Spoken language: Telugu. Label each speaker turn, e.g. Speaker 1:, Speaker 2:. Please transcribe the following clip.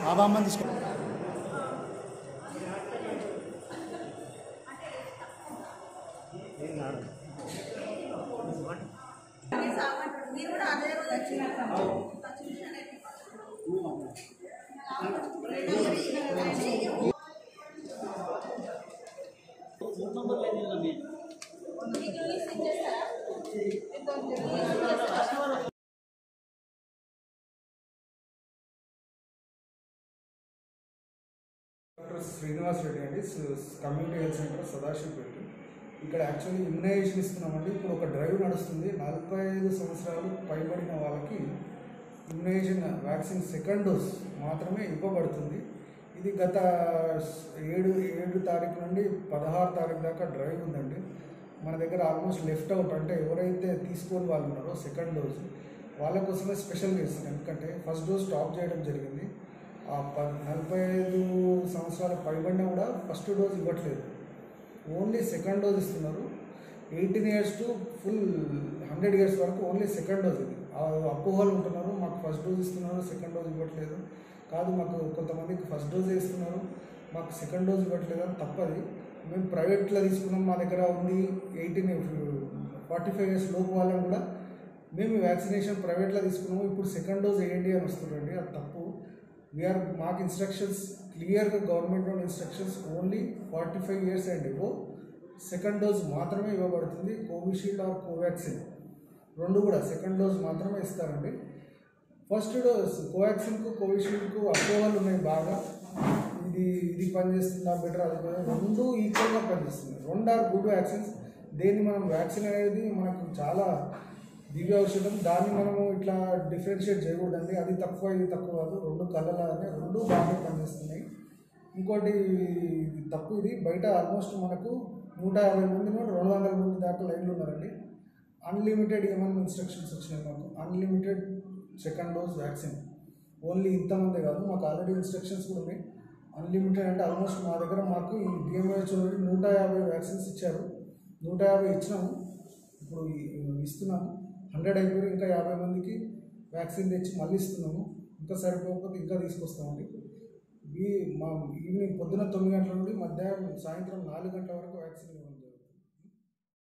Speaker 1: ఆ బామ్మని తీసుకో
Speaker 2: మీరు కూడా అదే రోజు వచ్చినారు మీకు లీస్ట్ ఇచ్చేస్తారా
Speaker 3: డాక్టర్ శ్రీనివాస్ రెడ్డి అండి స్- కమ్యూనిటీ హెల్త్ సెంటర్ సదాశివపేట ఇక్కడ యాక్చువల్లీ ఇమ్యునైజేషన్ ఇస్తున్నామండి ఇప్పుడు ఒక డ్రైవ్ నడుస్తుంది నలభై ఐదు సంవత్సరాలు పైబడిన వాళ్ళకి ఇమ్యునైజేషన్ వ్యాక్సిన్ సెకండ్ డోస్ మాత్రమే ఇవ్వబడుతుంది ఇది గత స్- ఏడు ఏడు తారీఖు నుండి పదహారు తారీఖు దాకా డ్రైవ్ ఉందండి మన దగ్గర ఆల్మోస్ట్ లెఫ్ట్ అవుట్ అంటే ఎవరైతే తీసుకొని వాళ్ళు ఉన్నారో సెకండ్ డోస్ వాళ్ళ కోసమే స్పెషల్గా ఇస్తున్నాం ఎందుకంటే ఫస్ట్ డోస్ స్టాప్ చేయడం జరిగింది ఆ ప నలభై ఐదు సంవత్సరాల పైబడినా కూడా ఫస్ట్ డోస్ ఇవ్వట్లేదు ఓన్లీ సెకండ్ డోస్ ఇస్తున్నారు eighteen years to full hundred years వరకు ఓన్లీ సెకండ్ డోస్ ఇది ఆ అపోహలు ఉంటున్నారు మాకు ఫస్ట్ డోస్ ఇస్తున్నారు సెకండ్ డోస్ ఇవ్వట్లేదు కాదు మాకు కొంతమందికి ఫస్ట్ డోస్ ఇస్తున్నారు మాకు సెకండ్ డోస్ ఇవ్వట్లేదు అని తప్పది మేము ప్రైవేట్లో తీసుకున్నాం మా దగ్గర ఉంది ఎయిటీన్ ఫార్టీ ఫైవ్ ఇయర్స్ లోపు వాళ్ళని కూడా మేము వ్యాక్సినేషన్ ప్రైవేట్లో తీసుకున్నాము ఇప్పుడు సెకండ్ డోస్ వేయండి అని వస్తుందండి అది తప్పు వీఆర్ మాకు ఇన్స్ట్రక్షన్స్ క్లియర్గా గవర్నమెంట్లో instructions only forty five years and ఇవో సెకండ్ డోస్ మాత్రమే ఇవ్వబడుతుంది కోవిషీల్డ్ ఆర్ కోవాక్సిన్ రెండు కూడా సెకండ్ డోస్ మాత్రమే ఇస్తారండి ఫస్ట్ డోస్ కోవాక్సిన్కు కోవిషీల్డ్కు అపోహలు ఉన్నాయి బాగా ఇది ఇది పనిచేస్తుందా బెటర్ అది better. రెండు ఈక్వల్గా పనిచేస్తుంది రెండు ఆర్ గుడ్ వ్యాక్సిన్స్ దేన్ని మనం వ్యాక్సిన్ అనేది మనకు చాలా దివ్య ఔషధం దాన్ని మనము ఇట్లా డిఫరెన్షియేట్ చేయకూడదండి అది తక్కువ ఇది తక్కువ కాదు రెండు కళ్ళలాగానే రెండు బాగానే పనిచేస్తున్నాయి ఇంకోటి ఇది తప్పు ఇది బయట ఆల్మోస్ట్ మనకు నూట యాభై మంది నుండి రెండు వందల మంది దాకా లైన్లు ఉన్నారండి అన్లిమిటెడ్ ఏమైనా ఇన్స్ట్రక్షన్స్ వచ్చినాయి మాకు unlimited second dose vaccine only ఇంతమంది కాదు మాకు ఆల్రెడీ ఇన్స్ట్రక్షన్స్ కూడా ఉన్నాయి అన్లిమిటెడ్ అంటే ఆల్మోస్ట్ మా దగ్గర మాకు ఈ డిఎంహెచ్ నుండి నూట యాభై వ్యాక్సిన్స్ ఇచ్చారు నూట యాభై ఇచ్చినాము ఇప్పుడు ఈ- ఇస్తున్నాము హండ్రెడ్ అయిపోయి ఇంకా యాభై మందికి వ్యాక్సిన్ తెచ్చి మళ్ళీ ఇస్తున్నాము ఇంకా సరిపోకపోతే ఇంకా తీసుకొస్తామండి ఈ మా ఈవినింగ్ పొద్దున తొమ్మిది గంటల నుండి మధ్యాహ్నం సాయంత్రం నాలుగు గంటల వరకు వ్యాక్సిన్ ఇవ్వాలి